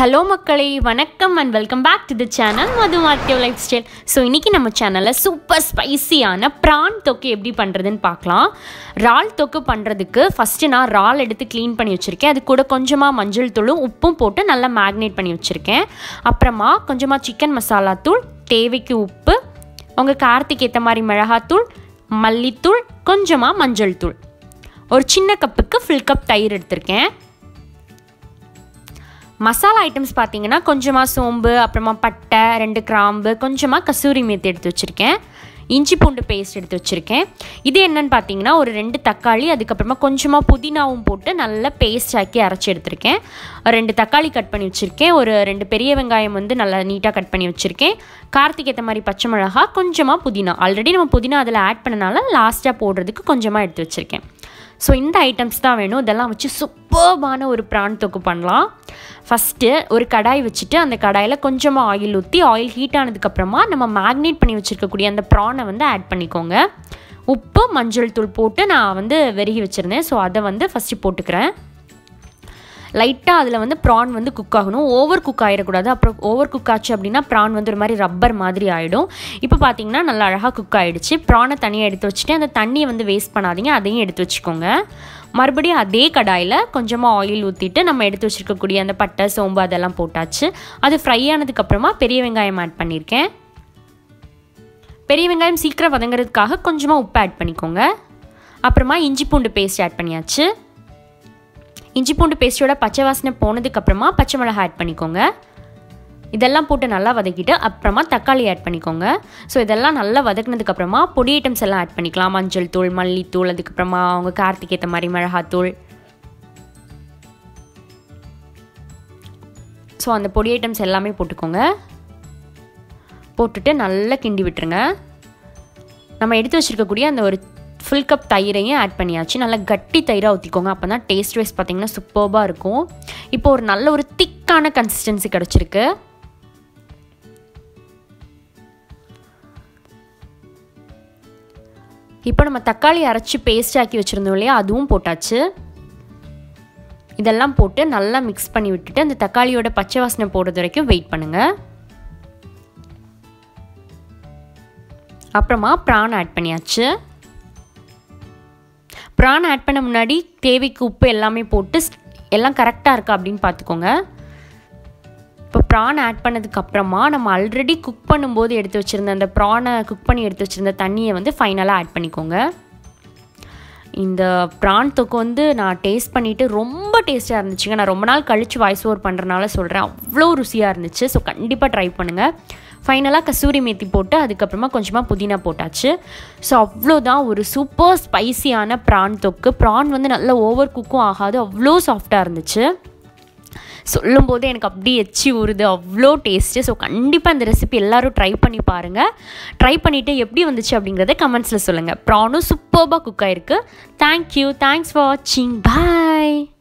hello மக்களே வணக்கம் and welcome back to the channel Madhu மார்க்கெவ் லைஃப் ஸ்டைல் ஸோ இன்றைக்கி நம்ம சேனலில் சூப்பர் ஸ்பைசியான ப்ரான் தொக்கு எப்படி பண்ணுறதுன்னு பார்க்கலாம் இறால் தொக்கு பண்ணுறதுக்கு ஃபஸ்ட்டு நான் இறால் எடுத்து க்ளீன் பண்ணி வச்சுருக்கேன் அது கூட கொஞ்சமாக மஞ்சள் தூளும் உப்பும் போட்டு நல்லா மேக்னேட் பண்ணி வச்சுருக்கேன் அப்புறமா கொஞ்சமாக சிக்கன் மசாலா தூள் தேவைக்கு உப்பு உங்கள் காரத்துக்கு ஏற்ற மாதிரி மிளகாத்தூள் மல்லித்தூள் கொஞ்சமாக மஞ்சள் தூள் ஒரு சின்ன கப்புக்கு ஃபுல் கப் தயிர் எடுத்திருக்கேன் மசாலா ஐட்டம்ஸ் பார்த்தீங்கன்னா கொஞ்சமாக சோம்பு அப்புறமா பட்டை ரெண்டு கிராம்பு கொஞ்சமாக கசூரி மேத்தி எடுத்து வச்சுருக்கேன் இஞ்சி பூண்டு பேஸ்ட் எடுத்து வச்சுருக்கேன் இது என்னன்னு பார்த்தீங்கன்னா ஒரு ரெண்டு தக்காளி அதுக்கப்புறமா கொஞ்சமாக புதினாவும் போட்டு நல்லா பேஸ்ட் ஆக்கி அரைச்சி எடுத்திருக்கேன் ரெண்டு தக்காளி கட் பண்ணி வச்சுருக்கேன் ஒரு ரெண்டு பெரிய வெங்காயம் வந்து நல்லா நீட்டாக கட் பண்ணி வச்சுருக்கேன் கார்த்திக் ஏற்ற மாதிரி பச்சை மிளகா கொஞ்சமாக புதினா ஆல்ரெடி நம்ம புதினா அதில் ஆட் பண்ணனால லாஸ்ட்டாக போடுறதுக்கு கொஞ்சமாக எடுத்து வச்சுருக்கேன் ஸோ இந்த ஐட்டம்ஸ் தான் வேணும் இதெல்லாம் வச்சு சூப்பர்பான ஒரு ப்ரான் தொக்கு பண்ணலாம் ஃபஸ்ட்டு ஒரு கடாய் வச்சுட்டு அந்த கடாயில் கொஞ்சமாக ஆயில் ஊற்றி ஆயில் ஹீட் ஆனதுக்கப்புறமா நம்ம மேக்னேட் பண்ணி வச்சுருக்கக்கூடிய அந்த ப்ரானை வந்து ஆட் பண்ணிக்கோங்க உப்பு மஞ்சள் தூள் போட்டு நான் வந்து வெறுகி வச்சுருந்தேன் ஸோ அதை வந்து ஃபஸ்ட்டு போட்டுக்கிறேன் லைட்டாக அதில் வந்து ப்ரான் வந்து குக் ஆகணும் ஓவர் குக் ஆகிடக்கூடாது அப்புறம் ஓவர் குக் ஆச்சு அப்படின்னா ப்ரான் வந்து ஒரு மாதிரி ரப்பர் மாதிரி ஆகிடும் இப்போ பார்த்தீங்கன்னா நல்லா அழகாக குக் ஆகிடுச்சு ப்ரானை தனியாக எடுத்து வச்சுட்டு அந்த தண்ணியை வந்து வேஸ்ட் பண்ணாதீங்க அதையும் எடுத்து வச்சுக்கோங்க மறுபடியும் அதே கடாயில் கொஞ்சமாக ஆயில் ஊற்றிட்டு நம்ம எடுத்து வச்சுருக்கக்கூடிய அந்த பட்டை சோம்பு அதெல்லாம் போட்டாச்சு அது ஃப்ரை ஆனதுக்கப்புறமா பெரிய வெங்காயம் ஆட் பண்ணியிருக்கேன் பெரிய வெங்காயம் சீக்கிரம் வதங்குறதுக்காக கொஞ்சமாக உப்பு ஆட் பண்ணிக்கோங்க அப்புறமா இஞ்சி பூண்டு பேஸ்ட் ஆட் பண்ணியாச்சு இஞ்சி பூண்டு பேஸ்ட்டோட பச்சை வாசனை போனதுக்கப்புறமா பச்சை மிளகா ஆட் பண்ணிக்கோங்க இதெல்லாம் போட்டு நல்லா வதக்கிட்டு அப்புறமா தக்காளி ஆட் பண்ணிக்கோங்க ஸோ இதெல்லாம் நல்லா வதக்குனதுக்கப்புறமா பொடி ஐட்டம்ஸ் எல்லாம் ஆட் பண்ணிக்கலாம் மஞ்சள் தூள் மல்லித்தூள் அதுக்கப்புறமா அவங்க காரத்துக்கு ஏற்ற மாதிரி மிளகாத்தூள் ஸோ அந்த பொடி ஐட்டம்ஸ் எல்லாமே போட்டுக்கோங்க போட்டுட்டு நல்லா கிண்டி விட்டுருங்க நம்ம எடுத்து வச்சுருக்கக்கூடிய அந்த ஒரு ஃபுல் கப் தயிரையும் ஆட் பண்ணியாச்சு நல்லா கட்டி தயிராக ஊற்றிக்கோங்க அப்போ தான் டேஸ்ட் வைஸ் பார்த்திங்கன்னா சூப்பர்பாக இருக்கும் இப்போ ஒரு நல்ல ஒரு திக்கான கன்சிஸ்டன்சி கிடச்சிருக்கு இப்போ நம்ம தக்காளி அரைச்சி பேஸ்ட் ஆக்கி வச்சுருந்தோம் இல்லையா அதுவும் போட்டாச்சு இதெல்லாம் போட்டு நல்லா மிக்ஸ் பண்ணி விட்டுட்டு அந்த தக்காளியோட பச்சை வாசனை போடுறது வரைக்கும் வெயிட் பண்ணுங்கள் அப்புறமா ப்ரான் ஆட் பண்ணியாச்சு ப்ரான் ஆட் பண்ண முன்னாடி தேவைக்கு உப்பு எல்லாமே போட்டு எல்லாம் கரெக்டாக இருக்கா அப்படின்னு பார்த்துக்கோங்க இப்போ ப்ரான் ஆட் பண்ணதுக்கப்புறமா நம்ம ஆல்ரெடி குக் பண்ணும்போது எடுத்து வச்சுருந்த அந்த ப்ரானை குக் பண்ணி எடுத்து வச்சுருந்த தண்ணியை வந்து ஃபைனலாக ஆட் பண்ணிக்கோங்க இந்த ப்ரான் தொக்கு வந்து நான் டேஸ்ட் பண்ணிவிட்டு ரொம்ப டேஸ்ட்டாக இருந்துச்சுங்க நான் ரொம்ப நாள் கழித்து வாய்ஸ் ஓவர் பண்ணுறனால சொல்கிறேன் அவ்வளோ ருசியாக இருந்துச்சு ஸோ கண்டிப்பாக ட்ரை பண்ணுங்கள் ஃபைனலாக கசூரி மேத்தி போட்டு அதுக்கப்புறமா கொஞ்சமாக புதினா போட்டாச்சு ஸோ அவ்வளோதான் ஒரு சூப்பர் ஸ்பைசியான ப்ரான் தொக்கு ப்ரான் வந்து நல்லா ஓவர் குக்கும் ஆகாது அவ்வளோ சாஃப்டாக இருந்துச்சு சொல்லும் போது எனக்கு அப்படி எச்சி ஊறுது அவ்வளோ டேஸ்ட்டு ஸோ கண்டிப்பாக இந்த ரெசிபி எல்லோரும் ட்ரை பண்ணி பாருங்கள் ட்ரை பண்ணிவிட்டு எப்படி வந்துச்சு அப்படிங்கிறத கமெண்ட்ஸில் சொல்லுங்கள் ப்ரானும் சூப்பர்பாக குக் ஆகிருக்கு தேங்க்யூ தேங்க்ஸ் ஃபார் வாட்சிங் பாய்